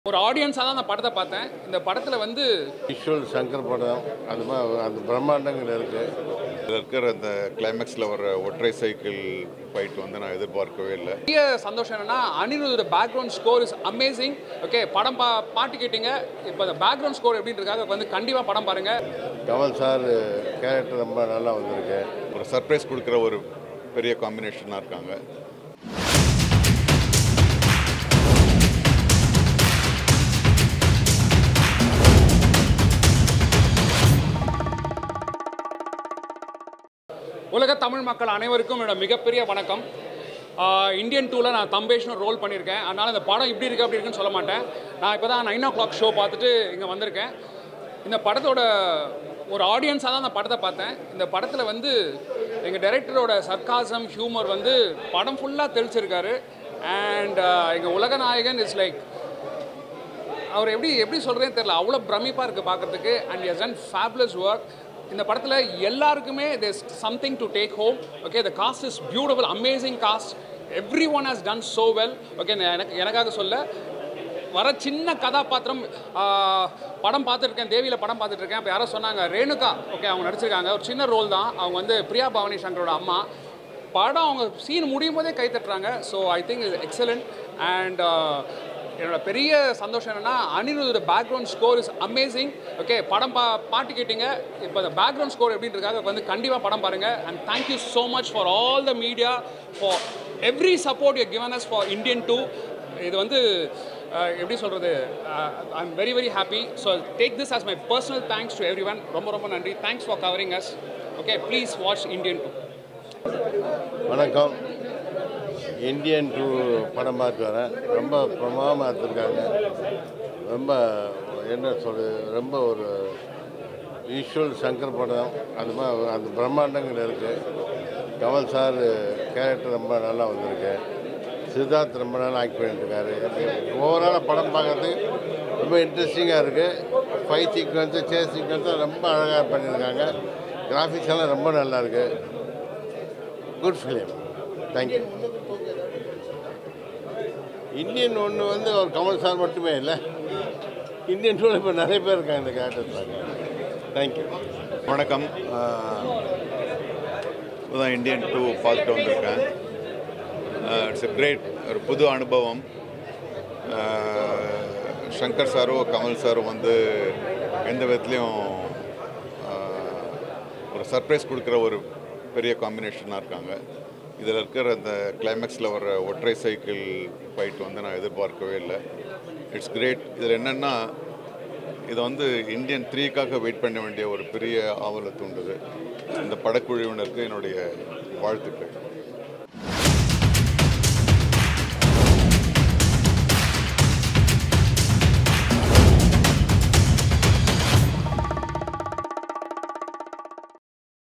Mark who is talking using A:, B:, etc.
A: ஒரு ஆடியன்ஸாக தான் அந்த படத்தை பார்த்தேன் இந்த படத்தில் வந்து
B: விஷுவல் சங்கர் படம் அது மாதிரி அந்த பிரம்மாண்டங்கள் இருக்குது
C: இதில் இருக்கிற அந்த கிளைமேக்ஸில் வர ஒற்றை சைக்கிள் ஃபைட் வந்து நான் எதிர்பார்க்கவே இல்லை
A: பெரிய சந்தோஷம் என்னன்னா அனிருதோட background score is amazing okay படம் பா பாட்டு கேட்டீங்க இப்போ அந்த பேக்ரவுண்ட் ஸ்கோர் எப்படின்றதுக்காக வந்து கண்டிப்பாக படம் பாருங்க
B: கமல் சார் கேரக்டர் ரொம்ப நல்லா வந்திருக்கு
C: ஒரு சர்ப்ரைஸ் கொடுக்குற ஒரு பெரிய காம்பினேஷனாக இருக்காங்க
A: உலக தமிழ் மக்கள் அனைவருக்கும் என்னோட மிகப்பெரிய வணக்கம் ஆஹ் இந்தியன் டூவில் நான் தம்பேஷ்னு ரோல் பண்ணியிருக்கேன் அதனால் இந்த படம் இப்படி இருக்குது அப்படி இருக்குன்னு சொல்ல மாட்டேன் நான் இப்போ தான் நைன் ஓ கிளாக் ஷோ பார்த்துட்டு இங்கே வந்திருக்கேன் இந்த படத்தோட ஒரு ஆடியன்ஸாக தான் அந்த படத்தை பார்த்தேன் இந்த படத்தில் வந்து எங்கள் டைரக்டரோட சர்க்காசம் ஹியூமர் வந்து படம் ஃபுல்லாக தெளிச்சிருக்காரு அண்ட் எங்கள் உலக நாயகன் இஸ் லைக் அவர் எப்படி எப்படி சொல்கிறேன்னு தெரியல அவ்வளோ பிரமிப்பாக இருக்குது பார்க்குறதுக்கு and yes and fabulous work இந்த படத்தில் எல்லாருக்குமே there's something to take home okay the cast is beautiful amazing cast everyone has done so well okay எனக்கு எனக்காக சொல்ல வர சின்ன கதாபாத்திரம் ஆஹ், படம் பார்த்துருக்கேன் தேவியில் படம் பார்த்துட்டு இருக்கேன் அப்போ யாரோ சொன்னாங்க ரேணுகா ஓகே அவங்க நடிச்சிருக்காங்க ஒரு சின்ன ரோல் தான் அவங்க வந்து பிரியா பவானி சங்கரோட அம்மா படம் அவங்க சீன் முடியும் போதே கை தட்டுறாங்க so I think is excellent and என்னோட பெரிய சந்தோஷம் என்னன்னா அனிருதோட background score is amazing okay படம் பா பாட்டு கேட்டீங்க இப்போ அந்த பேக்ரவுண்ட் ஸ்கோர் எப்படின்றதுக்காக வந்து கண்டிப்பாக படம் பாருங்க and thank you so much for all the media for every support you given us for Indian two இது வந்து அஹ், எப்படி சொல்கிறது I am very very happy so take this as my personal thanks to everyone ரொம்ப ரொம்ப நன்றி thanks for covering us okay please watch Indian two
B: வணக்கம் Indian two படம் பார்த்து வரேன் ரொம்ப பிரமாதமாக எடுத்திருக்காங்க ரொம்ப என்ன சொல்றது ரொம்ப ஒரு விஷுவல் சங்கர் படம் அது மாதிரி அந்த பிரம்மாண்டங்கள் இருக்குது கமல் சார் கேரக்டர் ரொம்ப நல்லா வந்திருக்கு சித்தார்த் ரொம்ப நாள் ஆக்ட் பண்ணிட்டுருக்காரு ஓவராலாக படம் பார்க்கறதுக்கு ரொம்ப இன்ட்ரெஸ்டிங்காக இருக்குது ஃபைட் சீக்வன்ஸு சேஸ் சீக்வன்ஸும் ரொம்ப அழகாக பண்ணியிருக்காங்க கிராஃபிக்ஸ் எல்லாம் ரொம்ப நல்லா இருக்குது குட் ஃபிலிம் தேங்க்யூ இந்தியன் ஒன்று வந்து ஒரு கமல் சார் மட்டுமே இல்லை இந்தியன் டூவில் இப்போ நிறைய பேர் இருக்காங்க இந்த கேரக்டர்ஸாங்க தேங்க்யூ
C: வணக்கம் இப்போதான் இந்தியன் டூ பார்த்துட்டு வந்திருக்கேன் இட்ஸ் எ கிரேட் ஒரு புது அனுபவம் அஹ், சங்கர் சாரும் கமல் சாரும் வந்து எந்த விதத்துலேயும் ஒரு சர்ப்ரைஸ் கொடுக்குற ஒரு பெரிய காம்பினேஷனாக இருக்காங்க இதில் இருக்கிற அந்த கிளைமேக்ஸில் வர ஒற்றை சைக்கிள் ஃபைட் வந்து நான் எதிர்பார்க்கவே இல்லை இட்ஸ் கிரேட் இதில் என்னென்னா இதை வந்து இந்தியன் த்ரீக்காக வெயிட் பண்ண வேண்டிய ஒரு பெரிய ஆவலை தூண்டுது இந்த படக்குழுவினருக்கு என்னுடைய வாழ்த்துக்கள்